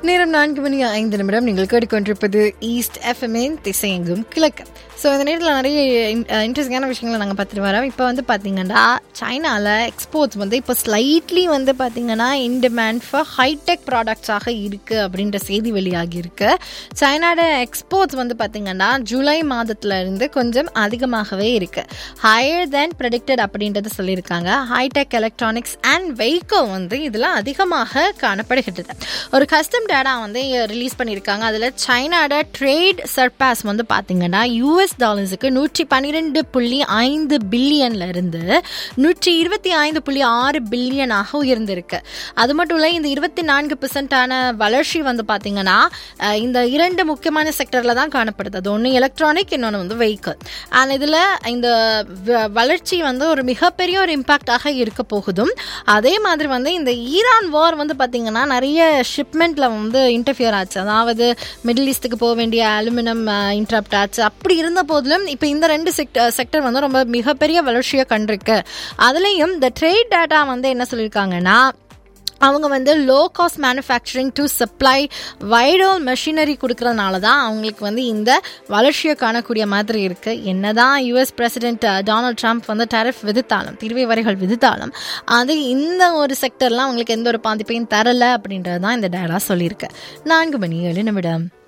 நேரம் நான்கு மணி ஐந்து நிமிடம் நீங்கள் கேட்டுக்கொண்டிருப்பது ஈஸ்ட் எஃப்எம்ஏன் திசையெங்கும் கிழக்கு ஸோ இந்த நேரத்தில் நிறைய இன்ட்ரெஸ்டிங்கான விஷயங்களை நாங்கள் பார்த்துட்டு வரோம் இப்போ வந்து பார்த்தீங்கன்னா சைனாவில் எக்ஸ்போர்ட்ஸ் வந்து இப்போ ஸ்லைட்லி வந்து பார்த்தீங்கன்னா இன் டிமாண்ட் ஃபார் ஹைடெக் ப்ராடக்ட்ஸாக இருக்குது அப்படின்ற செய்தி வெளியாகி இருக்கு சைனாவோட எக்ஸ்போர்ட்ஸ் வந்து பார்த்தீங்கன்னா ஜூலை மாதத்துல இருந்து கொஞ்சம் அதிகமாகவே இருக்கு ஹையர் தேன் ப்ரெடிக்டட் அப்படின்றது சொல்லியிருக்காங்க ஹைடெக் எலக்ட்ரானிக்ஸ் அண்ட் வெஹிக்கிள் வந்து இதில் அதிகமாக காணப்படுகிறது ஒரு கஸ்டம் டேட்டா வந்து ரிலீஸ் பண்ணியிருக்காங்க அதில் சைனாவோட ட்ரேட் சர்பாஸ் வந்து பார்த்தீங்கன்னா யூஎஸ் டாலர்ஸுக்கு நூற்றி பன்னிரெண்டு புள்ளி ஐந்து பில்லியன்ல இருந்து நூற்றி இருபத்தி ஐந்து புள்ளி ஆறு பில்லியனாக உயர்ந்திருக்கு அது மட்டும் இல்லை இந்த இருபத்தி நான்கு பெர்சென்டான வளர்ச்சி வந்து பார்த்தீங்கன்னா அஹ், இந்த இரண்டு முக்கியமான செக்டரில் தான் காணப்படுது அது ஒன்று எலக்ட்ரானிக் இன்னொன்று வந்து வெஹிக்கிள் அண்ட் இதில் இந்த வ- வளர்ச்சி வந்து ஒரு மிகப்பெரிய ஒரு இம்பாக்டாக இருக்க போகுதும் அதே மாதிரி வந்து இந்த ஈரான் வார் வந்து பார்த்தீங்கன்னா நிறைய ஷிப்மெண்ட்டில் வந்து இன்டர்ஃபியர் ஆச்சு அதாவது மிடில் ஈஸ்ட்டுக்கு போக வேண்டிய அலுமினியம் இன்டரப்ட் ஆச்சு அப்படி இருந்த போதிலும் இப்போ இந்த ரெண்டு செக்டர் செக்டர் வந்து ரொம்ப மிகப்பெரிய வளர்ச்சியை கண்டிருக்கு அதுலேயும் இந்த ட்ரேட் டேட்டா வந்து என்ன சொல்லியிருக்காங்கன்னா அவங்க வந்து low cost manufacturing to supply வைடோல் மெஷினரி கொடுக்கறதுனால தான் அவங்களுக்கு வந்து இந்த வளர்ச்சியை காணக்கூடிய மாதிரி இருக்கு என்னதான் யுஎஸ் பிரசிடென்ட் டொனால்ட் ட்ரம்ப் வந்து டேரிஃப் விதித்தாலும் தீர்வை வரிகள் விதித்தாலும் அது இந்த ஒரு செக்டர்லாம் அவங்களுக்கு எந்த ஒரு பாதிப்பையும் தரல அப்படின்றது தான் இந்த டேரா சொல்லியிருக்கு நான்கு மணி ஏழு நிமிடம்